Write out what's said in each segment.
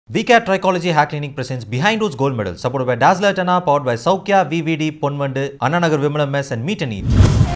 VCAT Trichology Hair Clinic presents Behind Woods Gold Medal, supported by Dazzler Tana, powered by Saukya, VVD, Ponvandu, Annanagar Vimalam Mess, and Meet and Eat.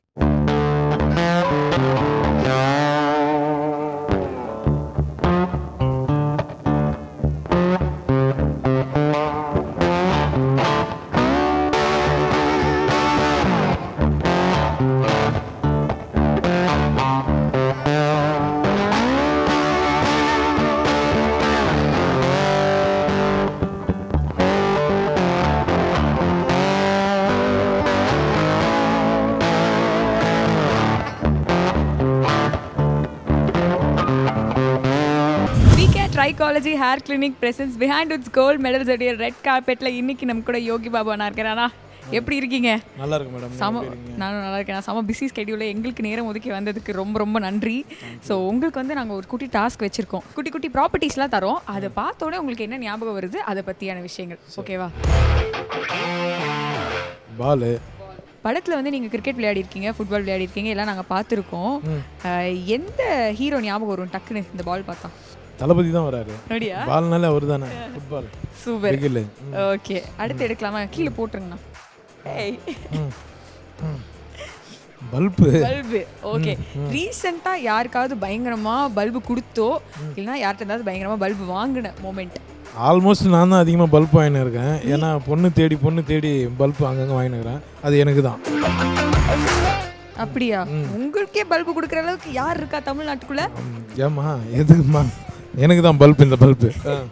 VK trichology hair clinic presents Behindwoods gold medals உடைய red கார்பெட்ல இன்னைக்கு நம்ம கூட யோகி பாபு அண்ணா இருக்கிறானா எப்படி இருக்கீங்க நல்லா இருக்கு மேடம் சம நானும் நல்லா இருக்கேன் நான் செம பிஸி ஸ்கெடியூலில் எங்களுக்கு நேரம் ஒதுக்கி வந்ததுக்கு ரொம்ப ரொம்ப நன்றி ஸோ உங்களுக்கு வந்து நாங்கள் ஒரு குட்டி டாஸ்க் வச்சுருக்கோம் குட்டி குட்டி ப்ராப்பர்ட்டிஸ்லாம் தரோம் அதை பார்த்த உடனே உங்களுக்கு என்ன ஞாபகம் வருது அதை பற்றியான விஷயங்கள் ஓகேவா பால் படத்தில் வந்து நீங்கள் கிரிக்கெட் விளையாடி இருக்கீங்க ஃபுட்பால் விளையாடி இருக்கீங்க எல்லாம் நாங்கள் பார்த்துருக்கோம் அஹ், எந்த ஹீரோ ஞாபகம் வரும் டக்குன்னு இந்த பால் பார்த்தா தளபதி தான் வராரு அப்படியா பால்னாலே அவர் தானே ஃபுட்பால் சூப்பர் பிகில் ஓகே அடுத்து எடுக்கலாமா கீழே போட்டுருங்கண்ணா ஏய் பல்பு பல்பு ஓகே ரீசெண்டாக யாருக்காவது பயங்கரமா பல்பு கொடுத்தோ இல்லைன்னா யார்கிட்ட இருந்தாவது பயங்கரமா பல்பு வாங்கின மூமெண்ட் ஆல்மோஸ்ட் நான் தான் அதிகமாக பல்ப் வாங்கினு இருக்கேன் ஏன்னா பொண்ணு தேடி பொண்ணு தேடி பல்ப் அங்கங்கே வாங்கினுக்கிறேன் அது எனக்கு தான் அப்படியா உங்களுக்கே பல்பு கொடுக்குற அளவுக்கு யார் இருக்கா தமிழ்நாட்டுக்குள்ள ம், ஏம்மா எதுக்குமா எனக்கு தான் பல்ப் இந்த பல்பு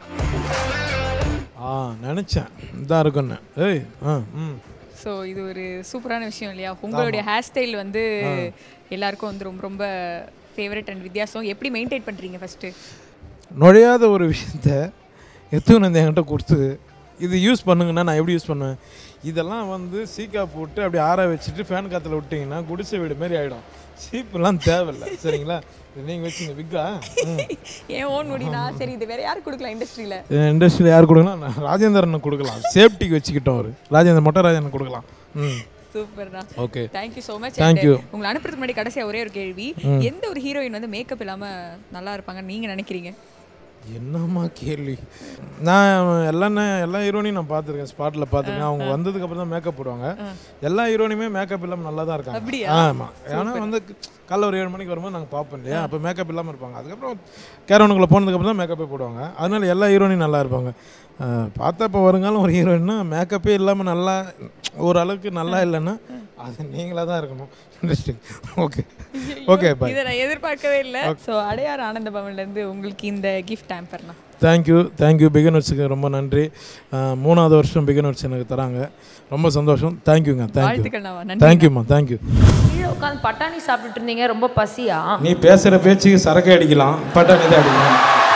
ஆ நினச்சேன் இதாக இருக்குன்னு ஏய் ஆ ம் ஸோ இது ஒரு சூப்பரான விஷயம் இல்லையா உங்களுடைய ஹேர் ஸ்டைல் வந்து எல்லாருக்கும் வந்து ரொம்ப ரொம்ப ஃபேவரட் அண்ட் வித்தியாசம் எப்படி மெயின்டைன் பண்றீங்க ஃபர்ஸ்ட் நுழையாத ஒரு விஷயத்த எத்துன்னு வந்து என்கிட்ட கொடுத்து இது யூஸ் பண்ணுங்கன்னா நான் எப்படி யூஸ் பண்ணுவேன் இதெல்லாம் வந்து சீக்கா போட்டு அப்படி ஆற வச்சுட்டு ஃபேன் காற்றுல விட்டிங்கன்னா குடிசை வீடு மாதிரி ஆகிடும் சீப்புலாம் தேவையில்லை சரிங்களா இது நீங்கள் வச்சுங்க விக்கா ஏன் ஓன் முடினா சரி இது வேற யாருக்கு கொடுக்கலாம் இண்டஸ்ட்ரியில இண்டஸ்ட்ரியில் யார் கொடுக்கலாம் நான் ராஜேந்திரனுக்கு கொடுக்கலாம் சேஃப்டிக்கு வச்சுக்கிட்டோம் அவர் ராஜேந்திர மொட்டை ராஜேந்திரன் கொடுக்கலாம் ம் சூப்பர்ண்ணா okay thank you so much Thank you. உங்களை அனுப்புறதுக்கு முன்னாடி கடைசியா ஒரே ஒரு கேள்வி எந்த ஒரு ஹீரோயின் வந்து மேக்கப் இல்லாம நல்லா இருப்பாங்கன்னு நீங்க நினைக்கிறீங்க என்னம்மா கேள்வி நான் எல்லா எல்லா ஹீரோனையும் நான் பார்த்துருக்கேன் ஸ்பாட்டில் பார்த்துருக்கேன் அவங்க வந்ததுக்கு அப்புறம் தான் மேக்கப் போடுவாங்க எல்லா ஹீரோனையுமே மேக்கப் இல்லாமல் நல்லா தான் இருக்காங்க அப்படியா? ஆமாம் ஏன்னா வந்து காலைல ஒரு ஏழு மணிக்கு வரும்போது நாங்கள் பார்ப்போம் இல்லையா அப்போ மேக்கப் இல்லாமல் இருப்பாங்க அதுக்கப்புறம் கேரவனுக்குள்ளே போனதுக்கப்புறம் தான் மேக்கப்பே போடுவாங்க அதனால எல்லா ஹீரோனையும் நல்லா இருப்பாங்க அஹ், பார்த்தா இப்போ வருங்காலம் ஒரு ஹீரோயின்னா மேக்கப்பே இல்லாமல் நல்லா ஓரளவுக்கு நல்லா இல்லைன்னா அது நீங்களாக தான் இருக்கணும் இண்டஸ்ட்ரி ஓகே ஓகே பாய் இதை நான் எதிர்பார்க்கவே இல்லை ஸோ அடையார் ஆனந்த பவன்ல இருந்து உங்களுக்கு இந்த கிஃப்ட் டேம்பர்னா தேங்க்யூ தேங்க்யூ பிகனர்ஸுக்கு ரொம்ப நன்றி அஹ், மூணாவது வருஷம் பிகனர்ஸ் எனக்கு தராங்க ரொம்ப சந்தோஷம் தேங்க்யூங்க தேங்க்யூ வாழ்த்துக்கள் நான் நன்றி தேங்க்யூம்மா தேங்க்யூ கீழே உட்காந்து பட்டாணி சாப்பிட்டுட்டு இருந்தீங்க ரொம்ப பசியா நீ பேசுகிற பேச்சுக்கு சரக்கு அடிக்கலாம் பட்டாணி தான் அடிக்கலாம்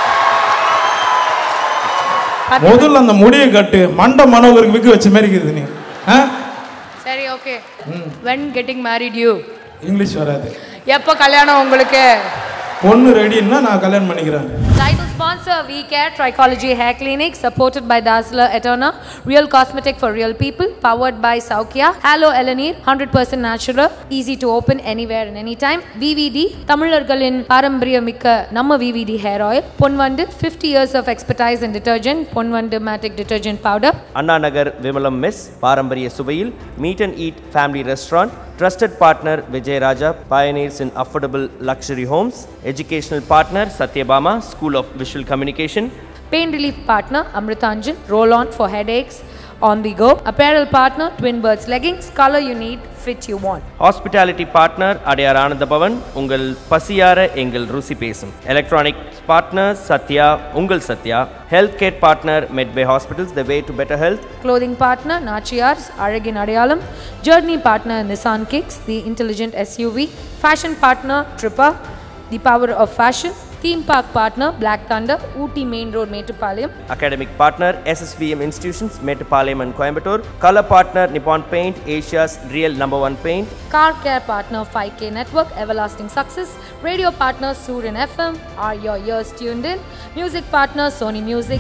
முதல்ல அந்த முடியை கட்டு மண்டை மனோகருக்கு விக்கு வச்ச மாதிரி இருக்குது நீ ஆ சரி okay when getting married you English வராது எப்போ கல்யாணம் உங்களுக்கு பொண்ணு ரெடின்னா நான் கல்யாணம் பண்ணிக்கிறேன் Title sponsor VCare Trichology Hair Clinic supported by Dazzler Eterna Real Cosmetic for Real People powered by Saukya Hello Elanir 100% natural easy to open anywhere and anytime VVD தமிழர்களின் பாரம்பரியமிக்க நம்ம VVD hair oil Ponvandu 50 years of expertise in detergent Ponvandu matic detergent powder Anna Nagar Vimalam mess பாரம்பரிய சுவையில் meet and eat family restaurant trusted partner Vijayaraja pioneers in affordable luxury homes educational partner Sathyabama school of visual communication Pain relief partner Amritanjan, roll on for headaches on the go. Apparel partner Twin Birds leggings, color you need, fit you want. Hospitality partner Adyar Ananda Bhavan உங்கள் பசியார எங்கள் ருசி பேசும் electronic partner Sathya உங்கள் Sathya health care partner Medway hospitals the way to better health Clothing partner Nachiyars, Aragin Adayalam. Journey partner Nissan Kicks, the intelligent SUV. Fashion partner Tripper, the power of fashion. Theme park partner Black Thunder, Ooty Main Road, Metupalayam. academic partner SSVM Institutions, Metropolitan and Coimbatore. Color partner Nippon Paint, Asia's real number one paint. Car care partner 5K Network, Everlasting Success. Radio partner Surin FM. Are your ears tuned in? Music partner Sony Music.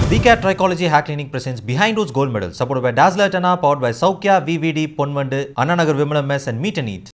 VCAT Trichology Hair Clinic presents Behind Roots Gold Medal, supported by Dazzler Tana, powered by Saukya, VVD, Ponvandu, Anna Nagar Vimala Mess, and Meet and Eat.